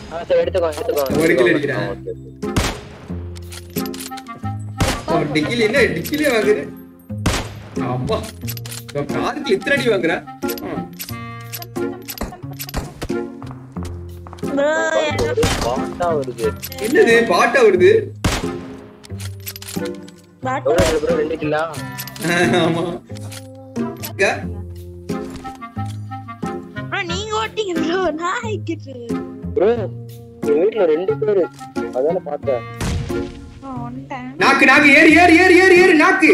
ஆ, சரி எடுத்துக்கோ எடுத்துக்கோ ஒரு கிலோ எடுத்துக்கோ. அடிக்கிறேன். ஆ, ஓகே, ஓகே. ஓ, டிக்கில என்ன டிக்கிலே வாங்குற அப்பா இப்ப காருக்கு இத்தனை அடி வாங்குற ஆ. ப்ரோ ஒரு பாட்டா வருது என்னது பாட்டா வருது பாட்டு எவ்வளவு இருக்கு bro? ரெண்டு கிலோ ஆமா அக்கா, ப்ரோ நீங்க ஓட்டிங்க ப்ரோ நான் ஆயிக்கிட்டு ப்ரோ எங்க வீட்ல ரெண்டு பேரு அதான பார்த்தேன் வந்துட்டேன் நாக்கு நாக்கு ஏறு ஏறு ஏறு ஏறு ஏறு நாக்கு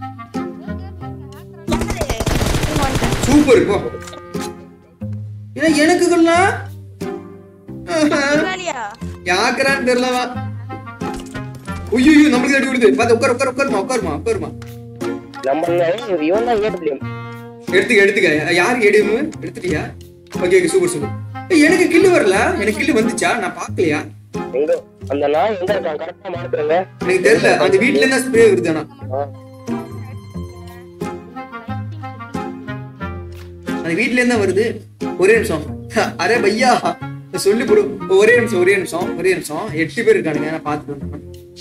வந்துட்டேன் சூப்பர் போ ஏன்னா எனக்கு கொள்ளலாம் வேலையா யாக்குறான்னு தெரியலவா ஐயோ நம்மளுக்கு அடி விடுது பாத்து உட்கார் உட்கார் உட்காருமா உட்காருமா உட்காருமா நம்ம இவன் தான் ஏடபிள்யூ எடுத்துக்க எடுத்துக்க யாருக்கு எடுமு எடுத்துட்டியா ஓகே ஓகே சூப்பர் சூப்பர் ஏய், எனக்கு கில்லு வரல எனக்கு கில்லு வந்துச்சா நான் பார்க்கலையா எங்க அந்த நாய் எங்க இருக்கான் கரெக்டா மாட்டுறேங்க எனக்கு தெரியல அந்த வீட்ல இருந்தா ஸ்ப்ரே வருது ஆனா அந்த வீட்ல இருந்தா வருது ஒரே நிமிஷம் அரே பையா சொல்லி கொடு ஒரே நிமிஷம் ஒரே நிமிஷம் ஒரே நிமிஷம் எட்டு பேர் இருக்கானுங்க நான் பார்த்துட்டு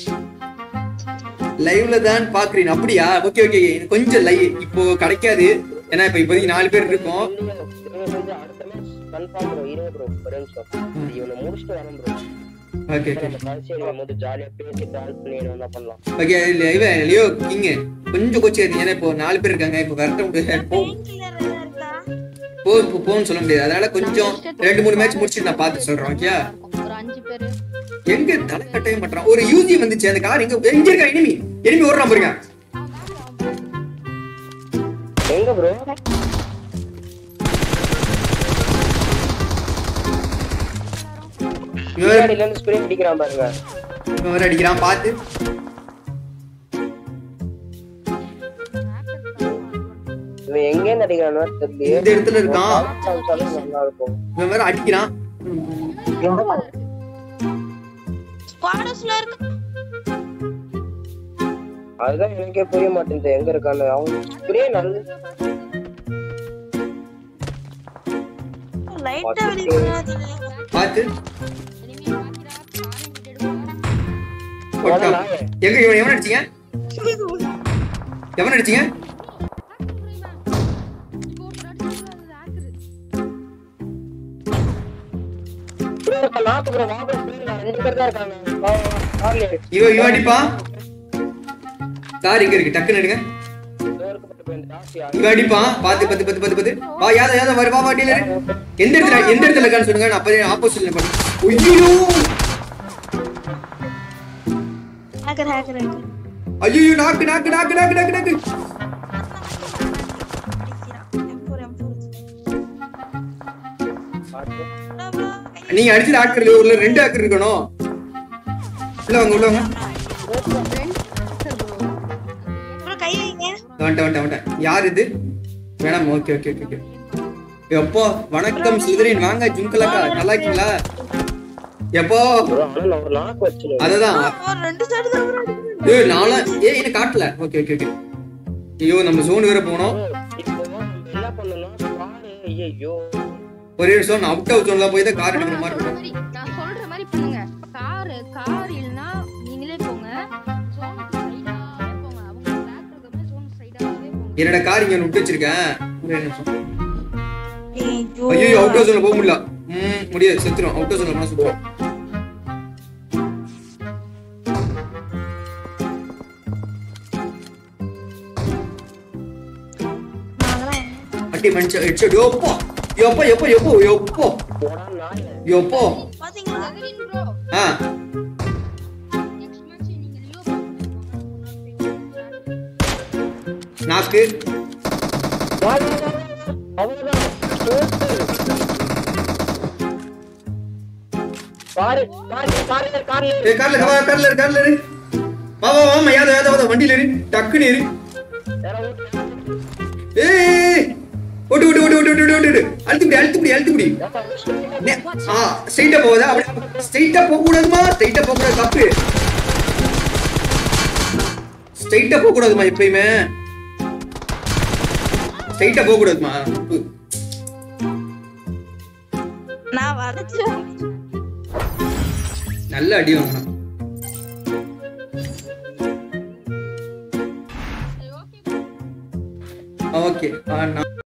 லைவ்ல தான் பாக்குறீங்க அப்படியா ஓகே ஓகே கொஞ்சம் லைவ் இப்போ கிடைக்காது ஏன்னா இப்ப இப்போதைக்கு நாலு பேர் இருக்கோம் இவன் வந்து அடுத்த மேட்ச் கன்ஃபார்ம் ப்ரோ இருங்க ப்ரோ ஒரு நிமிஷம் இவனை முடிச்சுட்டு வரேன் ப்ரோ ஓகே ஓகே நம்ம கடைசியில் வரும்போது ஜாலியா பேசி டால் பண்ணி என்ன பண்ணலாம் ஓகே இவன் லியோ கிங்க கொஞ்சம் கொச்சு ஏன்னா இப்போ நாலு பேர் இருக்காங்க இப்போ கரெக்டா முடியாது போ பெயின் கில்லர் இருக்கா போ இப்போ போன்னு சொல்ல முடியாது அதனால கொஞ்சம் ரெண்டு மூணு மேட்ச் முடிச்சுட்டு நான் பார்த்து சொல்றேன் ஓகே ஒரு அஞ்சு பேரு எங்க தலை கட்டவே மாட்டான் ஒரு யூஜி வந்துச்சு அந்த கார் எங்க எங்க இருக்கா எனிமி எனிமி ஓடுறான் பாருங்க எங்க ப்ரோ இவன் வேற- பின்னாடில இருந்து ஸ்ப்ரே அடிக்கிறான் பாருங்க இவன் வேற அடிக்கிறான் பார்த்து இவன் எங்க இருந்து அடிக்கிறானோ தெரியல இந்த இடத்துல இருக்கான் நல்லா இருக்கும் இவன் வேற அடிக்கிறான் ஸ்குவாடஸ்ல இருக்கு அதுதான் எனக்கே புரிய மாட்டேங்குது எங்க இருக்கான்னு அவன் ஸ்ப்ரே நல்ல லைட்டா வெளிய போகாதீங்க பார்த்து இனிமே பாக்கிறா காரை விட்டுடுவா போட்டான். எங்க இவன் எவன் அடிச்சீங்க எவன் அடிச்சீங்க இப்போ ஒரு அடிச்சு அது ஆக்குது நாட்டு ப்ரோ வாங்க அஞ்சு பேர் தான் இருக்காங்க வா, வா, கார்ல ஏறு. இவன் இவன் அடிப்பான் கார் எங்க இருக்கு டக்குன்னு எடுங்க டோருக்கு பட்டு போய் இந்த டாக்ஸி இவன் அடிப்பான் பார்த்து பத்து பத்து பத்து பத்து வா யாத யாத வரு வா வா டீலர் எந்த இடத்துல எந்த இடத்துல இருக்கான்னு சொல்லுங்க நான் அப்பதே ஆப்போசிட்ல பண்ணி ஐயோ ஹேக்கர் ஹேக்கர் ஹேக்கர் ஐயோ நாக்கு நாக்கு நாக்கு நாக்கு நாக்கு நாக்கு M4 M4 பார்த்து நீங்க அடிச்சது ஆக்கர்ல உள்ள ரெண்டு ஆக்கர் இருக்கணும் உள்ள வாங்க உள்ள வாங்க ப்ரோ கை வைங்க வந்துட்டேன் வந்துட்டேன் வந்துட்டேன் யார் இது வேணாம் ஓகே ஓகே ஓகே ஓகே எப்போ வணக்கம் சுதரின் வாங்க ஜுங்கலக்கா நல்லா இருக்கீங்களா எப்போ bro, ஆனா நான் ஒரு நாக்கு வச்சிருவேன் அததான் ஒரு ரெண்டு சைடு தான் bro அடிக்கணும். ஏய் நாளா ஏய் என்ன காட்டல ஓகே ஓகே ஓகே ஐயோ நம்ம ஜோன் வேற போனோம் இப்போ நம்ம என்ன பண்ணணும் காரு ஐயோ ஒரே நிமிஷம் நான் அவுட் ஆஃப் ஜோன்ல போய் தான் கார் எடுக்கிற மாதிரி இருக்கும் மாதிரி நான் சொல்ற மாதிரி பண்ணுங்க கார் கார் இல்லனா நீங்களே போங்க ஜோனுக்கு சைடாவே போங்க அவங்க பிளாக் இருக்கவே ஜோன் சைடாவே போங்க என்னோட கார் இங்க விட்டு வச்சிருக்கேன் ஒரே நிமிஷம் ஐயோ. ஐயோ அவுட் ஆஃப் ஜோன்ல போக முடியல ம் முடியாது செத்துரும் அவுட் ஆஃப் ஜோன்ல போனா சுத்துறோம் நாங்களாம் அட்டி மனுஷன் ஹெட்ஷாட் யோப்போ யோப்போ யோப்போ யோப்போ யோப்போ போடா நாய் யோப்போ பாத்தீங்களா நகரின் ப்ரோ ஆ நெக்ஸ்ட் மேட்ச் நீங்க லியோ நாக்கு வா, வா, வா, வா. அவ்வளவுதான் காரு காரு கார்ல கார்ல ஏய் கார்ல வா கார்ல இரு, கார்ல இரு. வா வா வாமா யாத யாத வாத வண்டியில ஏறு டக்குன்னு ஏறு ஏய் ஓட்டு ஓட்டு ஓட்டு ஓட்டு ஓட்டு ஓட்டு ஓட்டு அழுத்து முடி அழுத்து முடி அழுத்து முடி நே- ஆ ஸ்ட்ரைட்டா போகுதா அப்படி ஸ்ட்ரைட்டா போக கூடாதுமா ஸ்ட்ரைட்டா போக கூடாது தப்பு ஸ்ட்ரைட்டா போக கூடாதுமா எப்பயுமே ஸ்ட்ரைட்டா போக கூடாதுமா தப்பு நான் வளைச்சு நல்ல அடி வாங்கினான் சரி ஓகே ஓகே நான்